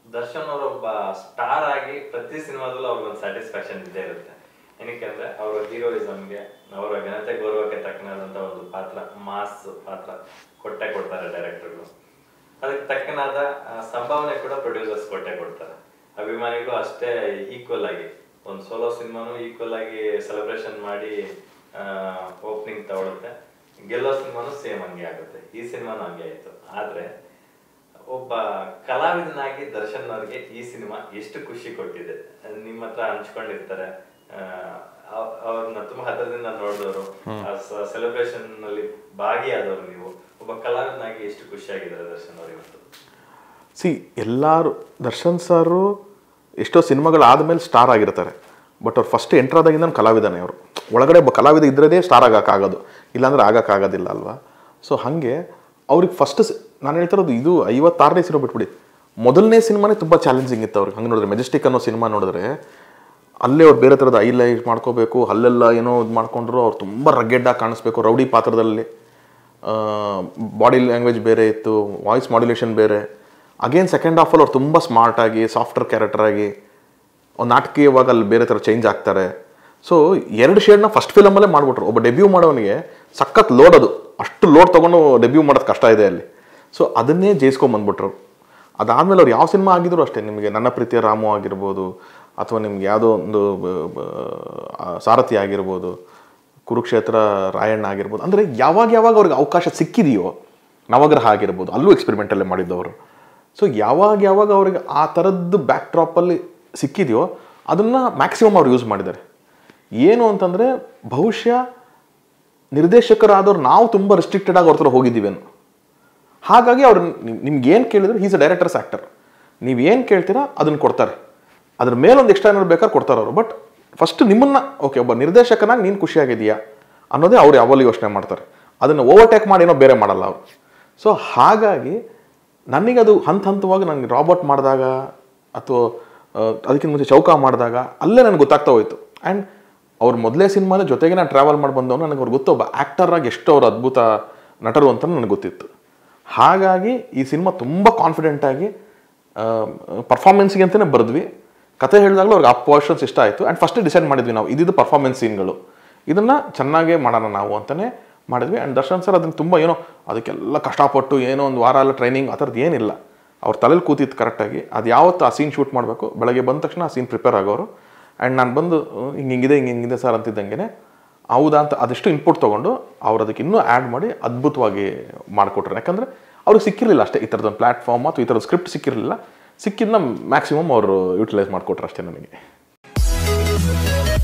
ದರ್ಶನ್ ಅವರು ಒಬ್ಬ ಸ್ಟಾರ್ ಆಗಿ ಪ್ರತಿ ಸಿನಿಮಾದಲ್ಲೂ ಅವ್ರಿಗೊಂದು ಸ್ಯಾಟಿಸ್ಫ್ಯಾಕ್ಷನ್ ಇದ್ದೇ ಇರುತ್ತೆ ಏನಕ್ಕೆ ಅಂದ್ರೆ ಅವರ ಹೀರೋಯಿಸಮ್ಗೆ ಅವರ ಘನತೆ ಗೌರವಕ್ಕೆ ತಕ್ಕನಾದಂತ ಒಂದು ಪಾತ್ರ ಮಾಸ್ ಪಾತ್ರ ಕೊಟ್ಟೆ ಕೊಡ್ತಾರೆ ಡೈರೆಕ್ಟರ್ಗಳು ಅದಕ್ಕೆ ತಕ್ಕನಾದ ಆ, ಸಂಭಾವನೆ ಕೂಡ ಪ್ರೊಡ್ಯೂಸರ್ಸ್ ಕೊಟ್ಟೆ ಕೊಡ್ತಾರೆ ಅಭಿಮಾನಿಗಳು ಅಷ್ಟೇ ಈಕ್ವಲ್ ಆಗಿ ಒಂದು ಸೋಲೋ ಸಿನಿಮಾನು ಈಕ್ವಲ್ ಆಗಿ ಸೆಲೆಬ್ರೇಷನ್ ಮಾಡಿ ಓಪನಿಂಗ್ ತಗೊಳುತ್ತೆ ಗೆಲ್ಲೋ ಸಿನಿಮಾನು ಸೇಮ್ ಹಂಗೆ ಆಗುತ್ತೆ ಈ ಸಿನಿಮಾನು ಹಂಗೆ ಆಯ್ತು ಆದ್ರೆ ಒಬ್ಬ ಕಲಾವಿದನಾಗಿ ದರ್ಶನ್ ಅವ್ರಿಗೆ ಈ ಸಿನಿಮಾ ಎಷ್ಟು ಖುಷಿ ಕೊಟ್ಟಿದೆ ನಿಮ್ಮ ಹತ್ರ ಹಂಚ್ಕೊಂಡಿರ್ತಾರೆ ಆ, ಅವ್- ಅವ್ರನ್ನ ತುಂಬಾ ಹತ್ರದಿಂದ ನೋಡಿದವರು ಸೆಲೆಬ್ರೇಷನ್ ನಲ್ಲಿ ಭಾಗಿಯಾದವರು ನೀವು ಒಬ್ಬ ಕಲಾವಿದನಾಗಿ ಎಷ್ಟು ಖುಷಿಯಾಗಿದ್ದಾರೆ ದರ್ಶನ್ ಅವ್ರು ಇವತ್ತು ಸಿ ಎಲ್ಲರೂ ದರ್ಶನ್ ಸಾರು ಎಷ್ಟೋ ಸಿನಿಮಾಗಳಾದ್ಮೇಲೆ ಸ್ಟಾರ್ ಆಗಿರ್ತಾರೆ ಬಟ್ ಅವ್ರು ಫಸ್ಟ್ ಎಂಟರ್ ಆದಾಗಿಂದ ಕಲಾವಿದನೇ ಅವರು ಒಳಗಡೆ ಒಬ್ಬ ಕಲಾವಿದ ಇದ್ರದೇ ಸ್ಟಾರ್ ಆಗೋಕ್ಕಾಗೋದು ಇಲ್ಲಾಂದ್ರೆ ಆಗೋಕ್ಕಾಗೋದಿಲ್ಲ ಅಲ್ವಾ ಸೊ ಹಾಗೆ ಅವ್ರಿಗೆ ಫಸ್ಟ್ ನಾನು ಹೇಳ್ತಿರೋದು ಇದು ಐವತ್ತಾರನೇ ಸಿನಿಮಾ ಬಿಟ್ಬಿಡಿ ಮೊದಲನೇ ಸಿನಿಮಾನೇ ತುಂಬ ಚಾಲೆಂಜಿಂಗ್ ಇತ್ತು ಅವ್ರಿಗೆ ಹಂಗೆ ನೋಡಿದ್ರೆ ಮೆಜೆಸ್ಟಿಕ್ ಅನ್ನೋ ಸಿನಿಮಾ ನೋಡಿದ್ರೆ ಅಲ್ಲೇ ಅವ್ರು ಬೇರೆ ಥರದ ಐಲೈಟ್ ಮಾಡ್ಕೋಬೇಕು ಅಲ್ಲೆಲ್ಲ ಏನೋ ಇದು ಮಾಡ್ಕೊಂಡ್ರು ಅವ್ರು ತುಂಬ ರಗ್ಗೆಡ್ಡಾಗಿ ಕಾಣಿಸ್ಬೇಕು ರೌಡಿ ಪಾತ್ರದಲ್ಲಿ ಬಾಡಿ ಲ್ಯಾಂಗ್ವೇಜ್ ಬೇರೆ ಇತ್ತು ವಾಯ್ಸ್ ಮಾಡ್ಯುಲೇಷನ್ ಬೇರೆ ಅಗೇನ್ ಸೆಕೆಂಡ್ ಹಾಫಲ್ಲಿ ಅವ್ರು ತುಂಬ ಸ್ಮಾರ್ಟಾಗಿ ಸಾಫ್ಟ್ವೇರ್ ಕ್ಯಾರೆಕ್ಟರ್ ಆಗಿ ಒಂದು ನಾಟಕೀಯವಾಗಿ ಅಲ್ಲಿ ಬೇರೆ ಥರ ಚೇಂಜ್ ಆಗ್ತಾರೆ ಸೊ ಎರಡು ಶೇಡ್ನ ಫಸ್ಟ್ ಫಿಲಮಲ್ಲೇ ಮಾಡಿಬಿಟ್ರು ಒಬ್ಬ ಡೆಬ್ಯೂ ಮಾಡೋನಿಗೆ ಸಖತ್ ಲೋಡ್ ಅದು ಅಷ್ಟು ಲೋಡ್ ತೊಗೊಂಡು ಡೆಬ್ಯೂ ಮಾಡೋದು ಕಷ್ಟ ಇದೆ ಅಲ್ಲಿ ಸೊ ಅದನ್ನೇ ಜಯಿಸ್ಕೊಂಬಂದ್ಬಿಟ್ರು ಅದಾದಮೇಲೆ ಅವ್ರು ಯಾವ ಸಿನಿಮಾ ಆಗಿದ್ರು ಅಷ್ಟೇ ನಿಮಗೆ ನನ್ನ ಪ್ರೀತಿಯ ರಾಮು ಆಗಿರ್ಬೋದು ಅಥವಾ ನಿಮ್ಗೆ ಯಾವುದೋ ಒಂದು ಬ- ಬ- ಆ, ಸಾರಥಿ ಆಗಿರ್ಬೋದು ಕುರುಕ್ಷೇತ್ರ ರಾಯಣ್ಣ ಆಗಿರ್ಬೋದು ಅಂದರೆ ಯಾವಾಗ ಯಾವಾಗ ಅವ್ರಿಗೆ ಅವಕಾಶ ಸಿಕ್ಕಿದೆಯೋ ನವಗ್ರಹ ಆಗಿರ್ಬೋದು ಅಲ್ಲೂ ಎಕ್ಸ್ಪೆರಿಮೆಂಟಲ್ಲೇ ಮಾಡಿದ್ದವರು ಸೊ ಯಾವಾಗ ಯಾವಾಗ ಅವ್ರಿಗೆ ಆ ಥರದ್ದು ಬ್ಯಾಕ್ ಡ್ರಾಪಲ್ಲಿ ಸಿಕ್ಕಿದೆಯೋ ಅದನ್ನು ಮ್ಯಾಕ್ಸಿಮಮ್ ಅವ್ರು ಯೂಸ್ ಮಾಡಿದ್ದಾರೆ ಏನು ಅಂತಂದರೆ ಬಹುಶಃ ನಿರ್ದೇಶಕರಾದವ್ರು ನಾವು ತುಂಬ ರೆಸ್ಟ್ರಿಕ್ಟೆಡ್ ಆಗಿ ಅವ್ರ ಹತ್ರ ಹೋಗಿದ್ದೀವೇನು ಹಾಗಾಗಿ ಅವ್ರು ನಿಮ್ಗೆ ಏನು ಕೇಳಿದ್ರು ಈಸ್ ಅ ಡೈರೆಕ್ಟರ್ಸ್ ಆ್ಯಕ್ಟರ್ ನೀವು ಏನು ಕೇಳ್ತೀರಾ ಅದನ್ನು ಕೊಡ್ತಾರೆ ಅದ್ರ ಮೇಲೊಂದು ಎಕ್ಸ್ಟ್ರಾ ಏನಾದ್ರು ಬೇಕಾದ್ರೆ ಕೊಡ್ತಾರೆ ಅವರು ಬಟ್ ಫಸ್ಟ್ ನಿಮ್ಮನ್ನ ಓಕೆ ಒಬ್ಬ ನಿರ್ದೇಶಕನಾಗಿ ನೀನು ಖುಷಿಯಾಗಿದೆಯಾ ಅನ್ನೋದೇ ಅವ್ರು ಯಾವಾಗಲೂ ಯೋಚನೆ ಮಾಡ್ತಾರೆ ಅದನ್ನು ಓವರ್ಟೇಕ್ ಮಾಡಿ ಏನೋ ಬೇರೆ ಮಾಡಲ್ಲ ಅವರು ಸೊ ಹಾಗಾಗಿ ನನಗದು ಹಂತ ಹಂತವಾಗಿ ನನಗೆ ರಾಬರ್ಟ್ ಮಾಡಿದಾಗ ಅಥವಾ ಅದಕ್ಕಿಂತ ಮುಂಚೆ ಚೌಕ ಮಾಡಿದಾಗ ಅಲ್ಲೇ ನನಗೆ ಗೊತ್ತಾಗ್ತಾ ಹೋಯ್ತು ಆ್ಯಂಡ್ ಅವ್ರ ಮೊದಲೇ ಸಿನಿಮಾದ ಜೊತೆಗೆ ನಾನು ಟ್ರಾವೆಲ್ ಮಾಡಿ ಬಂದವನು ನನಗೆ ಅವ್ರು ಗೊತ್ತು ಒಬ್ಬ ಆ್ಯಕ್ಟರಾಗಿ ಎಷ್ಟು ಅವ್ರು ಅದ್ಭುತ ನಟರು ಅಂತ ನನಗೆ ಗೊತ್ತಿತ್ತು ಹಾಗಾಗಿ ಈ ಸಿನಿಮಾ ತುಂಬ ಕಾನ್ಫಿಡೆಂಟಾಗಿ ಪರ್ಫಾರ್ಮೆನ್ಸ್ಗೆ ಅಂತಲೇ ಬರೆದ್ವಿ ಕತೆ ಹೇಳಿದಾಗಲೂ ಅವ್ರಿಗೆ ಆ ಪೋರ್ಷನ್ಸ್ ಇಷ್ಟ ಆಯಿತು ಆ್ಯಂಡ್ ಫಸ್ಟ್ ಡಿಸೈಡ್ ಮಾಡಿದ್ವಿ ನಾವು ಇದಿದ್ದು ಪರ್ಫಾರ್ಮೆನ್ಸ್ ಸೀನ್ಗಳು ಇದನ್ನು ಚೆನ್ನಾಗೇ ಮಾಡೋಣ ನಾವು ಅಂತಲೇ ಮಾಡಿದ್ವಿ ಆ್ಯಂಡ್ ದರ್ಶನ್ ಸರ್ ಅದನ್ನು ತುಂಬ ಏನೋ ಅದಕ್ಕೆಲ್ಲ ಕಷ್ಟಪಟ್ಟು ಏನೋ ಒಂದು ವಾರ ಎಲ್ಲ ಟ್ರೈನಿಂಗ್ ಆ ಥರದ್ದು ಏನಿಲ್ಲ ಅವ್ರ ತಲೆಯಲ್ಲಿ ಕೂತಿತ್ತು ಕರೆಕ್ಟಾಗಿ ಅದು ಯಾವತ್ತು ಆ ಸೀನ್ ಶೂಟ್ ಮಾಡಬೇಕು ಬೆಳಗ್ಗೆ ಬಂದ ತಕ್ಷಣ ಆ ಸೀನ್ ಪ್ರಿಪೇರ್ ಆಗೋರು ಆ್ಯಂಡ್ ನಾನು ಬಂದು ಹಿಂಗೆ ಹಿಂಗಿದೆ ಹಿಂಗೆ ಹಿಂಗಿದೆ ಸರ್ ಅಂತಿದ್ದಂಗೆ ಹೌದಾ ಅಂತ ಅದಷ್ಟು ಇನ್ಪುಟ್ ತೊಗೊಂಡು ಅವ್ರು ಅದಕ್ಕೆ ಇನ್ನೂ ಆ್ಯಡ್ ಮಾಡಿ ಅದ್ಭುತವಾಗಿ ಮಾಡಿಕೊಟ್ರು ಯಾಕಂದರೆ ಅವ್ರಿಗೆ ಸಿಕ್ಕಿರಲಿಲ್ಲ ಅಷ್ಟೇ ಈ ಥರದ್ದು ಒಂದು ಪ್ಲ್ಯಾಟ್ಫಾರ್ಮ್ ಅಥವಾ ಈ ಥರದ ಸ್ಕ್ರಿಪ್ಟ್ ಸಿಕ್ಕಿರಲಿಲ್ಲ ಸಿಕ್ಕಿದ್ನ ಮ್ಯಾಕ್ಸಿಮಮ್ ಅವರು ಯೂಟಿಲೈಸ್ ಮಾಡಿಕೊಟ್ರು ಅಷ್ಟೇ ನನಗೆ